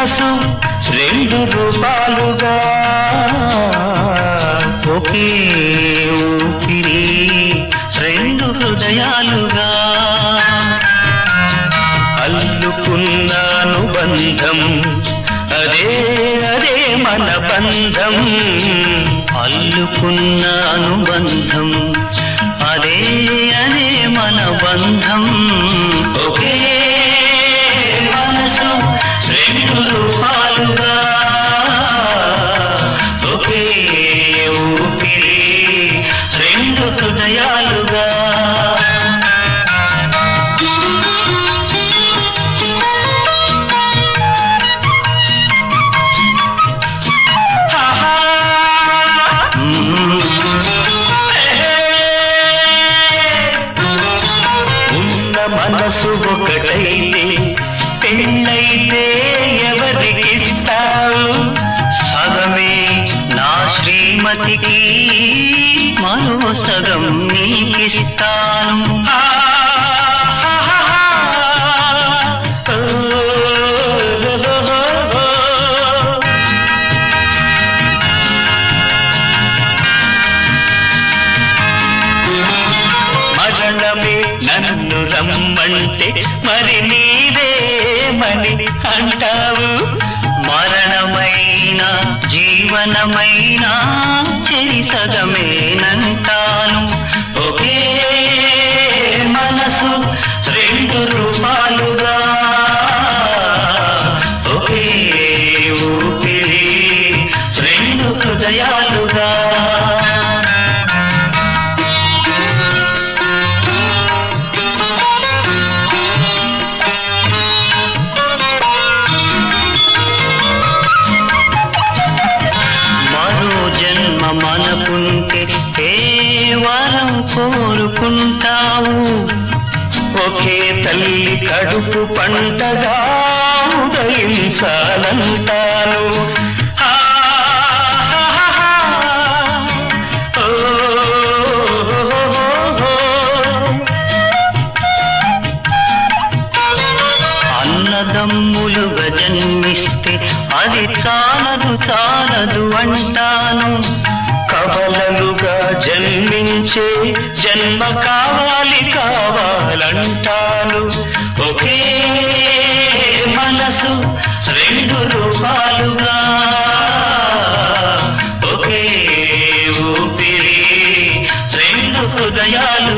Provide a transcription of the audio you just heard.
మనసు రెండు రూపాలుగా ఒకే ఊపిరి రెండు హృదయాలుగా అల్లుకున్న అనుబంధం అదే అదే మన బంధం అల్లుకున్న అనుబంధం అదే అదే మన బంధం ఒకే మనసు రెండు రూపాలుగా ఒకే ఊపిరి రెండు హృదయాలుగా ఉన్న మనసు ఒకటైతే పెళ్ళైతే ఎవరికిస్తావు సగమే నా శ్రీమతికి మరో సగం నీకిస్తాను ఆ, హా, హా, హా. ఓ, ఓ, ఓ, ఓ. మరణమే నన్ను రమ్మంటే మరి నీవేమని అంటావు మరణమైన జీవనమైన చెరి సగమేనంటాను ఒకే మనసు రెండు రూపాలుగా ఒకే ఊపిరి రెండు హృదయాలుగా మరో జన్మ మనకుంటే ఏ వరం కోరుకుంటావు ఒకే తల్లి కడుపు పంటగా ఉదయించాలంటాను ఆ, హా, హా, హా. ఓ, ఓ, ఓ, ఓ. అన్నదమ్ములుగా జన్మిస్తే అది చాలదు చాలదు అంటాను కవలలుగా జన్మించే జన్మ కావాలి కావాలంటాను ఒకే మనసు రెండు రూపాలుగా ఒకే ఊపిరి రెండు హృదయాలు